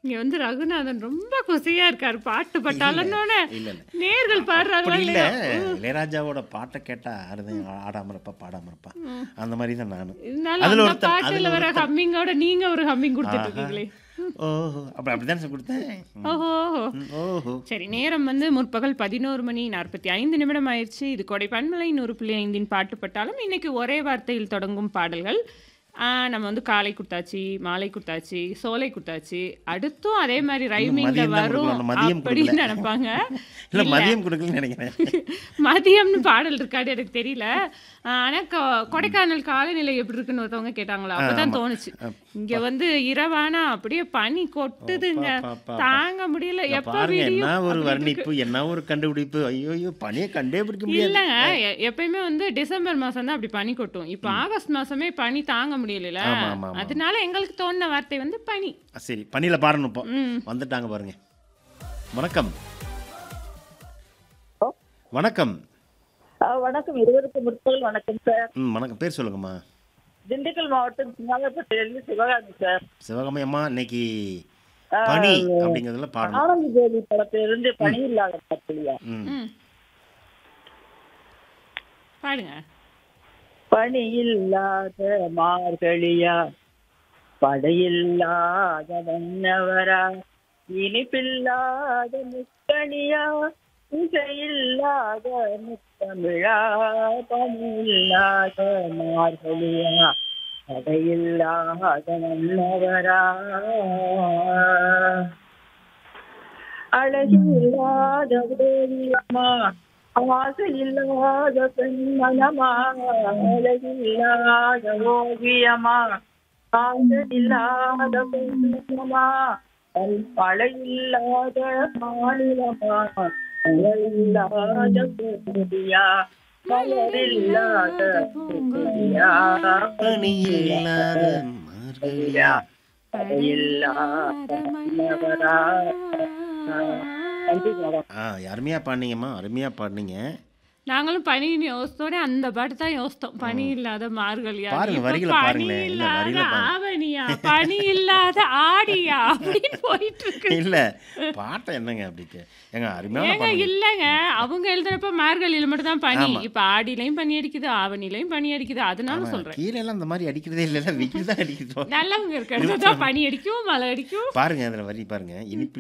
இங்க வந்து ரகுநாதன் ரொம்ப குசியா இருக்காரு பாட்டு இல்ல பட்டாளன்னோட இல்ல இல்ல நேர்கள் பாடுறாங்களா அப்படி இல்ல இல்லையா இளையராஜாவோட பாட்டை கேட்டா அருதான் ஆடாம இருப்பா பாடாம இருப்பா அந்த மாதிரி தான் நானும் இருந்தாலும் அதுல அந்த ஒருத்தன் பாட்டுல அதுல வர ஒருத்தன் ஹம்மிங்கோட நீங்க ஒரு ஹம்மிங் கொடுத்துட்டு ஆஹா இருக்கீங்களே ஓஹோ அப்படி அப்படிதான் சார் கொடுத்தேன் ம். ஓஹோ ம், ஓஹோ சரி நேரம் வந்து முற்பகல் பதினோரு மணி நாற்பத்தி ஐந்து நிமிடம் ஆயிடுச்சு இது கொடை பன்மலை நூறு புள்ளி ஐந்தின் பாட்டு பட்டாலும் இன்னைக்கு ஒரே வார்த்தையில் தொடங்கும் பாடல்கள் ஆ, நம்ம வந்து காலை கொடுத்தாச்சு மாலை கொடுத்தாச்சு சோலை கொடுத்தாச்சு அடுத்தும் அதே மாதிரி இன்னும் ரைமிங்ல மதியம் தான் வரும் கொடுக்கலாம் மதியம் அப்படின்னு கொடுக்கல நினைப்பாங்க இல்ல இல்ல மதியம் கொடுக்கலன்னு நினைக்கிறேன் மதியம்னு பாடல் இருக்காது எனக்கு தெரியல ஆ, ஆனா கொ- கொடைக்கானல் காலநிலை எப்படி இருக்குன்னு ஒருத்தவங்க கேட்டாங்களா ஆ, அப்பதான் ஆமா தோணுச்சு அப்- இங்க வந்து இரவானா அப்படியே பனி கொட்டுதுங்க அப்பா, அப்பா, அப்பா. தாங்க முடியல இங்க எப்ப பாருங்க என்ன விடியும் ஒரு அப்படின்னு இருக்கு வர்ணிப்பு என்ன ஒரு கண்டுபிடிப்பு ஐயோ ஐயோ பனியை கண்டே பிடிக்க முடியாது இல்லங்க எ- எப்பயுமே வந்து டிசம்பர் மாசம் தான் அப்படி பனி கொட்டும் இப்ப ஆகஸ்ட் மாசமே பனி தாங்க முடியல ஆமா ஆமா ஆமா அதனால எங்களுக்கு தோணுன வார்த்தை வந்து பனி ஆ, சரி பனியில பாடணும் இப்போ ம் வந்துட்டாங்க பாருங்க வணக்கம் வணக்கம் ஆ, வணக்கம் இருவருக்கு முற்பகல் வணக்கம் சார் ம் வணக்கம் பேர் சொல்லுங்கம்மா திண்டுக்கல் மாவட்டம் சின்னாலப்பட்டியிலிருந்து சிவகாமி சார் சிவகாமி அம்மா இன்னைக்கு ஆ, பனி அப்படிங்கிறதுல பாடணும் ஆனந்த் தேவி படத்திலிருந்து பணி இல்லாத பத்திரியா ம் ம் பாடுங்க பணி இல்லாத மார்கழியா படையில்லாத வண்ணவரா இனிப்பில்லாத முக்கணியா இசையில்லாத முத்தமிழா பணி இல்லாத மார்கழியா படையில்லாத வண்ணவரா அழகில்லாத ஓவியமா ஆசை இல்லாத பெண்மனமா அழகில்லாத ஓவியமா ஆசை இல்லாத பெண்மனமா மழையில்லாத மாநிலமா மழையில்லாத பூமியா மலரில்லாத பூமியா பனி இல்லாத மார்கழியா மழையில்லாத மன்னவரா நன்றி மேடம் ஆ அருமையா பாடினீங்கம்மா அருமையா பாடினீங்க நாங்களும் பனின்னு யோசித்தோட அந்த பாட்டு தான் யோசித்தோம் பனி இல்லாத மார்கழியா பாருங்க, இப்ப வரிகளை பனி பாருங்களேன். இல்ல, இல்லாத வரிகளை பாருங்க. ஆவணியா பனி இல்லாத ஆடியா அப்படின்னு போயிட்டு இருக்கு இல்ல பாட்டை என்னங்க அப்படிக்கு ஏங்க அருமையான ஏங்க பாடுங்க இல்லைங்க அவங்க எழுதுறப்ப மார்கழியில மட்டும் தான் பனி ஆமா. இப்ப ஆடிலையும் பனி அடிக்குது ஆவணிலையும் பனி அடிக்குது அதனால ஆனா, சொல்றேன் கீழே எல்லாம் இந்த மாதிரி அடிக்கிறதே இல்லைல்ல வெயில் தான் அடிக்குது நல்லவங்க இருக்கிறது தான் பனி அடிக்கும் மழை அடிக்கும் பாருங்க அதுல வரி பாருங்க இனிப்பு